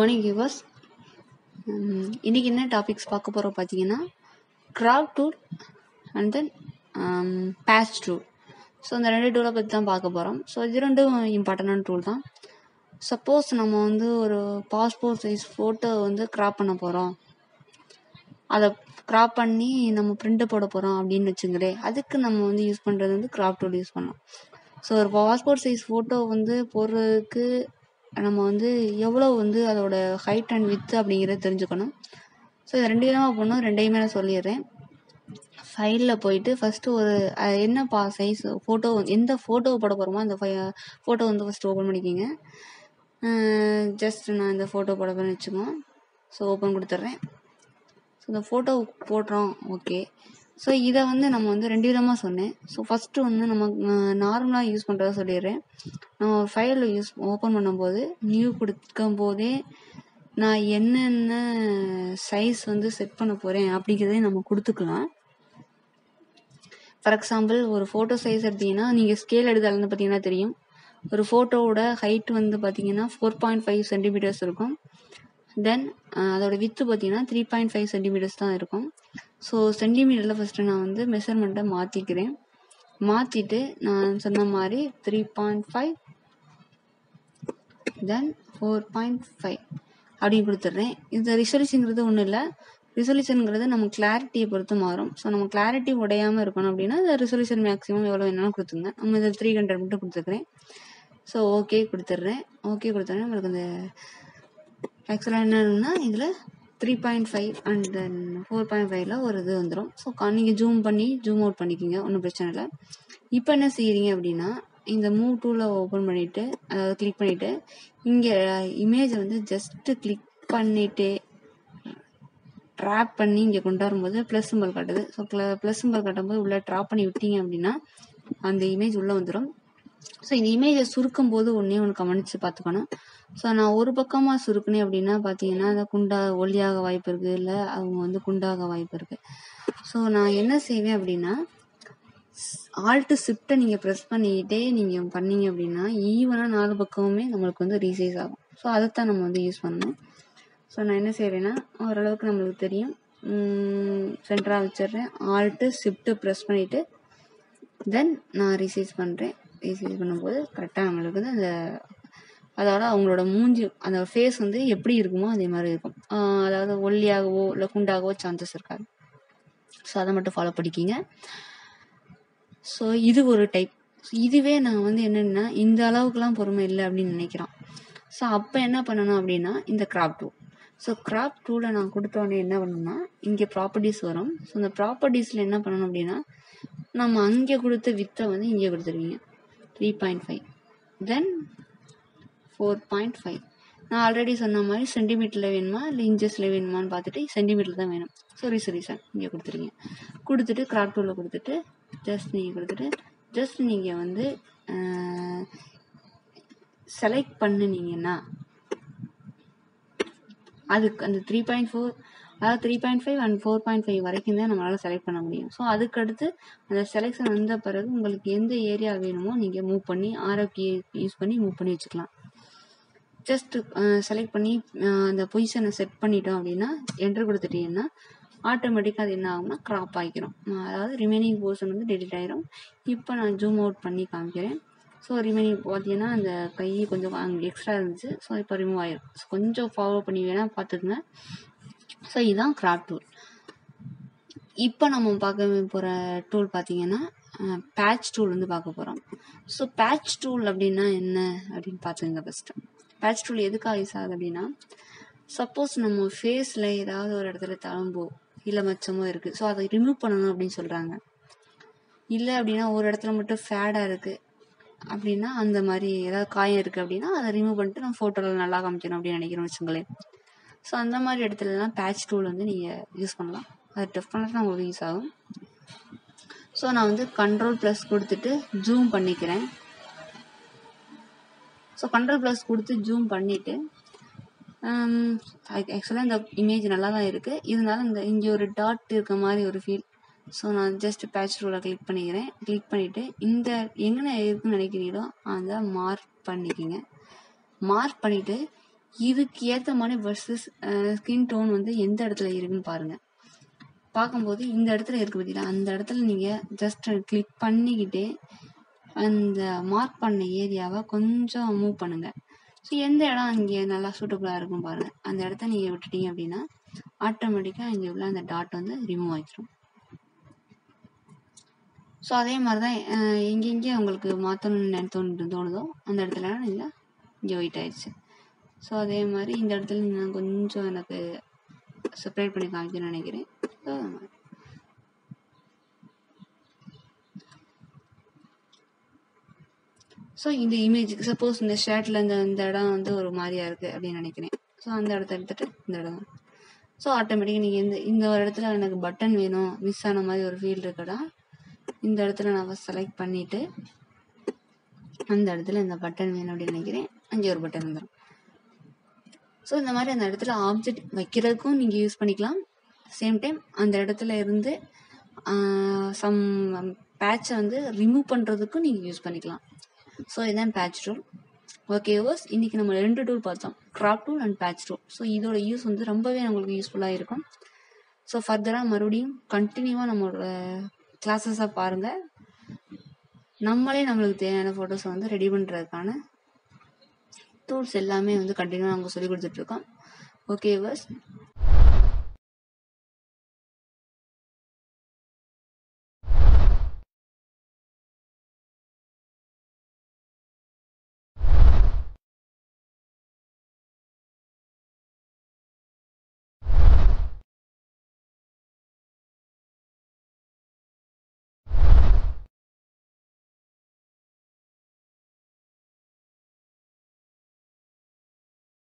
morning viewers இன்றைக்கி என்ன topics பார்க்க போகிறோம் பார்த்தீங்கன்னா crop tool and then patch tool so இந்த ரெண்டு டூலை பற்றி தான் பார்க்க போகிறோம் ஸோ இது ரெண்டும் இம்பார்ட்டண்டான டூல் தான் சப்போஸ் நம்ம வந்து ஒரு பாஸ்போர்ட் சைஸ் ஃபோட்டோ வந்து க்ராப் பண்ண போகிறோம் அதை க்ராப் பண்ணி நம்ம பிரிண்ட் போட போகிறோம் அப்படின்னு வச்சுங்களேன் அதுக்கு நம்ம வந்து யூஸ் பண்ணுறது வந்து க்ராப் டூல் யூஸ் பண்ணலாம் ஸோ ஒரு பாஸ்போர்ட் சைஸ் ஃபோட்டோ வந்து போடுறதுக்கு நம்ம வந்து எவ்வளோ வந்து அதோட ஹைட் அண்ட் வித் அப்படிங்கிறத தெரிஞ்சுக்கணும் ஸோ இது ரெண்டு விதமாக பண்ணணும் ரெண்டையுமே நான் சொல்லிடுறேன் ஃபைலில் போயிட்டு ஃபஸ்ட்டு ஒரு அஹ், என்ன பா சைஸ் ஃபோட்டோ எந்த ஃபோட்டோ போட போகிறோமோ அந்த ஃபை ஃபோட்டோ வந்து ஃபஸ்ட்டு ஓப்பன் பண்ணிக்கிங்க ஜஸ்ட் நான் இந்த ஃபோட்டோ போட போகிறேன்னு வச்சுக்கோங்க ஸோ ஓப்பன் கொடுத்துட்றேன் ஸோ இந்த ஃபோட்டோ போடுறோம் ஓகே ஸோ இதை வந்து நம்ம வந்து ரெண்டு விதமாக சொன்னேன் ஸோ ஃபஸ்ட்டு வந்து நம்ம நார்மலாக யூஸ் பண்ணுறத சொல்லிடுறேன் நம்ம ஒரு ஃபைல் யூஸ் ஓப்பன் பண்ணும்போது நியூ கொடுக்கும் போதே நான் என்னென்ன சைஸ் வந்து செட் பண்ண போகிறேன் அப்படிங்கிறதையும் நம்ம கொடுத்துக்கலாம் ஃபார் எக்ஸாம்பிள் ஒரு ஃபோட்டோ சைஸ் எடுத்தீங்கன்னா நீங்கள் ஸ்கேல் எடுத்து அளந்து பார்த்தீங்கன்னா தெரியும் ஒரு ஃபோட்டோவோட ஹைட் வந்து பார்த்தீங்கன்னா ஃபோர் பாயிண்ட் ஃபைவ் சென்டிமீட்டர்ஸ் இருக்கும் தென் அதோட வித்து பார்த்தீங்கன்னா த்ரீ பாயிண்ட் ஃபைவ் சென்டிமீட்டர்ஸ் தான் இருக்கும் ஸோ சென்டிமீட்டரில் ஃபஸ்ட்டு நான் வந்து மெஷர்மெண்ட்டை மாற்றிக்கிறேன் மாற்றிட்டு நான் சொன்ன மாதிரி three point five then four point five அப்படின்னு கொடுத்துட்றேன் இந்த ரிசல்யூஷனுங்கிறது ஒன்றும் இல்லை ரிசல்யூஷனுங்கிறது நம்ம கிளாரிட்டியை பொறுத்து மாறும் ஸோ நம்ம கிளாரிட்டி உடையாமல் இருக்கணும் அப்படின்னா இந்த ரிசல்யூஷன் மேக்ஸிமம் எவ்வளோ வேணாலும் கொடுத்துங்க நம்ம இதில் த்ரீ ஹண்ட்ரட் மட்டும் கொடுத்துக்கிறேன் ஸோ ஓகே கொடுத்துட்றேன் ஓகே கொடுத்துட்றேன் நம்மளுக்கு அந்த ஆக்சுவலாக என்னன்னா இதில் three point five and then four point ஃபைவ்ல ஒரு இது வந்துடும் ஸோ நீங்கள் ஜூம் பண்ணி ஜூம் அவுட் பண்ணிக்கிங்க ஒன்றும் பிரச்சனை இல்லை இப்போ என்ன செய்கிறீங்க அப்படின்னா இந்த மூவ் டூவில் ஓப்பன் பண்ணிவிட்டு அதாவது கிளிக் பண்ணிவிட்டு இங்கே இமேஜை வந்து ஜஸ்ட்டு கிளிக் பண்ணிவிட்டு ட்ராப் பண்ணி இங்கே கொண்டு வரும்போது ப்ளஸ் சிம்பல் காட்டுது ஸோ ப்ளஸ் சிம்பல் காட்டும்போது உள்ளே ட்ராப் பண்ணி விட்டீங்க அப்படின்னா அந்த இமேஜ் உள்ளே வந்துடும் ஸோ இந்த இமேஜை சுருக்கும் போது ஒன்றே ஒன்று கவனித்து பார்த்துக்கணும் ஸோ நான் ஒரு பக்கமாக சுருக்குனேன் அப்படின்னா பார்த்தீங்கன்னா அந்த குண்டா ஒல்லியாக வாய்ப்பு இருக்குது இல்லை அவங்க வந்து குண்டாக வாய்ப்பு இருக்குது ஸோ நான் என்ன செய்வேன் அப்படின்னா ஆல்ட்டு ஷிஃப்ட்டை நீங்கள் ப்ரெஸ் பண்ணிக்கிட்டே நீங்கள் பண்ணீங்க அப்படின்னா ஈவனாக நாலு பக்கமுமே நம்மளுக்கு வந்து ரீசைஸ் ஆகும் ஸோ அதைத்தான் நம்ம வந்து யூஸ் பண்ணணும் ஸோ நான் என்ன செய்கிறேன்னா ஓரளவுக்கு நம்மளுக்கு தெரியும் சென்டராக வச்சிடுறேன் ஆல்ட்டு ஷிஃப்ட்டு ப்ரெஸ் பண்ணிவிட்டு தென் நான் ரீசைஸ் பண்ணுறேன் ரீசைஸ் பண்ணும்போது கரெக்டாக நம்மளுக்கு வந்து அந்த அதாவது அவங்களோட மூஞ்சி அந்த ஃபேஸ் வந்து எப்படி இருக்குமோ அதே மாதிரி இருக்கும் ஆஹ் அதாவது ஒல்லியாகவோ இல்லை குண்டாகவோ சான்சஸ் இருக்காது ஸோ அதை மட்டும் ஃபாலோ பண்ணிக்கிங்க ஸோ இது ஒரு டைப் இதுவே நான் வந்து என்னென்னா இந்த அளவுக்குலாம் பொறுமை இல்லை அப்படின்னு நினைக்கிறான் ஸோ அப்போ என்ன பண்ணணும் அப்படின்னா இந்த கிராப் டூ ஸோ கிராப் டூவில் நான் கொடுத்தோடனே என்ன பண்ணணும்னா இங்கே ப்ராப்பர்ட்டிஸ் வரும் ஸோ அந்த ப்ராப்பர்ட்டிஸில் என்ன பண்ணணும் அப்படின்னா நம்ம அங்கே கொடுத்த வித்தை வந்து இங்கே கொடுத்துருவீங்க three point five then four point five நான் ஆல்ரெடி சொன்ன மாதிரி சென்டிமீட்டரில் வேணுமா இல்லை இன்ச்சஸில் வேணுமான்னு பார்த்துட்டு சென்டிமீட்டர் தான் வேணும் ஸோ ரிசல்யூஷன் இங்கே கொடுத்துருங்க கொடுத்துட்டு கிராப் டூவில் கொடுத்துட்டு ஜஸ்ட் நீங்கள் கொடுத்துட்டு ஜஸ்ட் நீங்கள் வந்து செலக்ட் பண்ணுனீங்கன்னா அதுக்கு அந்த த்ரீ பாயிண்ட் ஃபோர் அதாவது three point five and four point five வரைக்கும் தான் நம்மளால் செலக்ட் பண்ண முடியும் ஸோ அதுக்கடுத்து அந்த செலெக்ஷன் வந்த பிறகு உங்களுக்கு எந்த ஏரியா வேணுமோ நீங்கள் மூவ் பண்ணி ஆரோக்கிய யூஸ் பண்ணி மூவ் பண்ணி வச்சுக்கலாம் ஜஸ்ட் செலக்ட் பண்ணி அஹ், அந்த பொசிஷனை செட் பண்ணிட்டோம் அப்படின்னா என்ட்ரு கொடுத்துட்டீங்கன்னா ஆட்டோமேட்டிக்காக அது என்ன ஆகும்னா க்ராப் ஆகிக்கிறோம் அஹ் அதாவது ரிமைனிங் போர்ஷன் வந்து டெலிட் ஆயிரும் இப்போ நான் ஜூம் அவுட் பண்ணி காமிக்கிறேன் ஸோ ரிமைனிங் பார்த்தீங்கன்னா அந்த கை கொஞ்சம் அங்கே எக்ஸ்ட்ரா இருந்துச்சு ஸோ இப்போ ரிமூவ் ஆயிரும் ஸோ கொஞ்சம் ஃபாலோ பண்ணி வேணால் பார்த்துக்குங்க ஸோ இதுதான் கிராப் டூல் இப்போ நம்ம பார்க்க போகிற டூல் பார்த்தீங்கன்னா பேட்ச் டூல் வந்து பார்க்க போகிறோம் ஸோ பேட்ச் டூல் அப்படின்னா என்ன அப்படின்னு பார்த்துங்க ஃபஸ்ட்டு பேட்ச் டூல் எதுக்காக யூஸ் ஆகுது அப்படின்னா சப்போஸ் நம்ம ஃபேஸில் ஏதாவது ஒரு இடத்துல தழும்போ இல்லை மச்சமோ இருக்குது ஸோ அதை ரிமூவ் பண்ணணும் அப்படின்னு சொல்கிறாங்க இல்லை அப்படின்னா ஒரு இடத்துல மட்டும் ஃபேடாக இருக்குது அப்படின்னா அந்த மாதிரி ஏதாவது காயம் இருக்குது அப்படின்னா அதை ரிமூவ் பண்ணிட்டு நம்ம ஃபோட்டோவில் நல்லா காமிக்கணும் அப்படின்னு நினைக்கிறோம் வச்சுங்களேன் ஸோ அந்த மாதிரி இடத்துலலாம் பேட்ச் டூல் வந்து நீங்கள் யூஸ் பண்ணலாம் அது டெஃபினட்டாக உங்களுக்கு யூஸ் ஆகும் ஸோ நான் வந்து கண்ட்ரோல் ப்ளஸ் கொடுத்துட்டு ஜூம் பண்ணிக்கிறேன் ஸோ கண்ட்ரோல் ப்ளஸ் கொடுத்து ஜூம் பண்ணிவிட்டு ஆக்சுவலாக இந்த இமேஜ் நல்லா தான் இருக்குது இருந்தாலும் இந்த இங்கே ஒரு டாட் இருக்க மாதிரி ஒரு ஃபீல் ஸோ நான் ஜஸ்ட் பேட்ச் ரூலை கிளிக் பண்ணிக்கிறேன் கிளிக் பண்ணிவிட்டு இந்த எங்கே இருக்குன்னு நினைக்கிறீங்களோ அதை மார்க் பண்ணிக்கோங்க மார்க் பண்ணிவிட்டு இதுக்கு ஏற்ற மாதிரி வர்சஸ் ஸ்கின் டோன் வந்து எந்த இடத்துல இருக்குன்னு பாருங்க பார்க்கும்போது இந்த இடத்துல இருக்கு பார்த்தீங்களா அந்த இடத்துல நீங்கள் ஜஸ்ட் கிளிக் பண்ணிக்கிட்டே அந்த மார்க் பண்ண ஏரியாவை கொஞ்சம் மூவ் பண்ணுங்க ஸோ எந்த இடம் இங்கே நல்லா சூட்டபுளாக இருக்கும் பாருங்க அந்த இடத்த நீங்கள் விட்டுட்டீங்க அப்படின்னா ஆட்டோமேட்டிக்காக இங்கே உள்ள அந்த டாட் வந்து ரிமூவ் ஆகிடும் ஸோ அதே மாதிரி தான் எங்கெங்கே உங்களுக்கு மாற்றணும்னு தோணு தோணுதோ அந்த இடத்துல நீங்கள் இங்கே ஒயிட் ஆயிடுச்சு ஸோ அதே மாதிரி இந்த இடத்துல நான் கொஞ்சம் எனக்கு செப்பரேட் பண்ணி காமிக்கணும்னு நினைக்கிறேன் ஸோ அது மாதிரி ஸோ இந்த இமேஜுக்கு சப்போஸ் இந்த ஷர்ட்டில் இந்த இந்த இடம் வந்து ஒரு மாதிரியா இருக்குது அப்படின்னு நினைக்கிறேன் ஸோ அந்த இடத்த எடுத்துட்டு இந்த இடம் ஸோ ஆட்டோமேட்டிக்காக நீங்கள் இந்த இந்த ஒரு இடத்துல எனக்கு பட்டன் வேணும் மிஸ் ஆன மாதிரி ஒரு ஃபீல் இருக்கடா இந்த இடத்துல நான் செலக்ட் பண்ணிவிட்டு அந்த இடத்துல இந்த பட்டன் வேணும் அப்படின்னு நினைக்கிறேன் அங்கே ஒரு பட்டன் வந்துடும் ஸோ இந்த மாதிரி அந்த இடத்துல ஆப்ஜெக்ட் வைக்கிறதுக்கும் நீங்கள் யூஸ் பண்ணிக்கலாம் சேம் டைம் அந்த இடத்துல இருந்து சம் பேட்சை வந்து ரிமூவ் பண்ணுறதுக்கும் நீங்கள் யூஸ் பண்ணிக்கலாம் ஸோ இதுதான் பேட்ச் டூல் ஓகே ஓஸ் இன்றைக்கி நம்ம ரெண்டு டூல் பார்த்தோம் crop tool and patch tool so இதோட யூஸ் வந்து ரொம்பவே நம்மளுக்கு யூஸ்ஃபுல்லாக இருக்கும் ஸோ ஃபர்தராக மறுபடியும் கண்டினியூவாக நம்மளோட கிளாஸஸாக பாருங்கள் நம்மளே நம்மளுக்கு தேவையான ஃபோட்டோஸை வந்து ரெடி பண்ணுறதுக்கான டூல்ஸ் எல்லாமே வந்து கண்டினியூவாக நாங்கள் சொல்லி கொடுத்துட்ருக்கோம் ஓகே வர்ஸ்